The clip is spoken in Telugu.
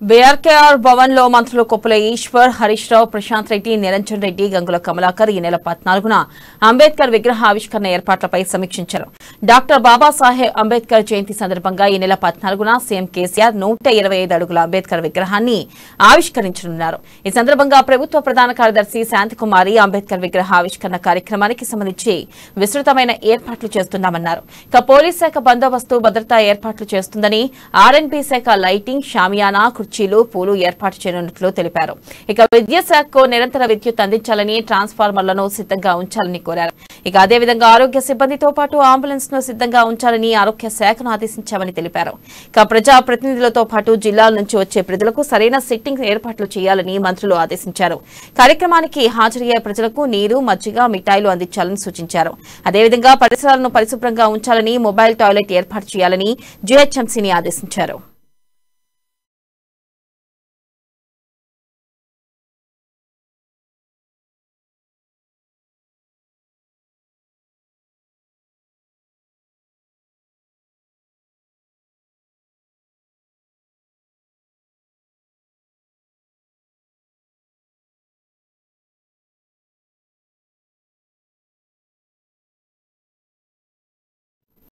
బీఆర్కేఆర్ భవన్ లో మంత్రులు కొప్పుల ఈశ్వర్ హరీష్ రావు ప్రశాంత్ రెడ్డి నిరంజన్ రెడ్డి గంగుల కమలాకర్ ఈ నెల పద్నాలుగున అంబేద్కర్ విగ్రహ ఆవిష్కరణ ఏర్పాట్లపై సమీక్షించారు డాక్టర్ బాబాసాహెబ్ అంబేద్కర్ జయంతి సందర్భంగా ఈ నెల పద్నాలుగున సీఎం కేసీఆర్ నూట ఇరవై ఐదు అడుగుల అంబేద్కర్ విగ్రహాన్ని ఆవిష్కరించనున్నారు ఈ సందర్భంగా ప్రభుత్వ ప్రధాన కార్యదర్శి శాంతికుమారి అంబేద్కర్ విగ్రహ ఆవిష్కరణ కార్యక్రమానికి సంబంధించి విస్తృతమైన ఏర్పాట్లు చేస్తున్నామన్నారు ఇక పోలీస్ శాఖ బందోబస్తు భద్రతా ఏర్పాట్లు చేస్తుందని ఆర్ఎన్బి శాఖ లైటింగ్ షామియానా కుర్చీలు పూలు ఏర్పాటు చేయనున్నట్లు తెలిపారు ఇక విద్యాశాఖకు నిరంతర విద్యుత్ అందించాలని ట్రాన్స్ఫార్మర్లను సిద్ధంగా ఉంచాలని కోరారు ఇక అదేవిధంగా ఆరోగ్య సిబ్బందితో పాటు అంబులెన్స్ ను సిద్ధంగా ఉంచాలని ఆరోగ్య శాఖను ఆదేశించామని తెలిపారు ఇక ప్రజా ప్రతినిధులతో పాటు జిల్లాల నుంచి వచ్చే ప్రజలకు సరైన సిట్టింగ్ ఏర్పాట్లు చేయాలని మంత్రులు ఆదేశించారు కార్యక్రమానికి హాజరయ్యే ప్రజలకు నీరు మజ్జిగ మిఠాయిలు అందించాలని సూచించారు అదేవిధంగా పరిసరాలను పరిశుభ్రంగా ఉంచాలని మొబైల్ టాయిలెట్ ఏర్పాటు చేయాలని జీహెచ్ఎంసీని ఆదేశించారు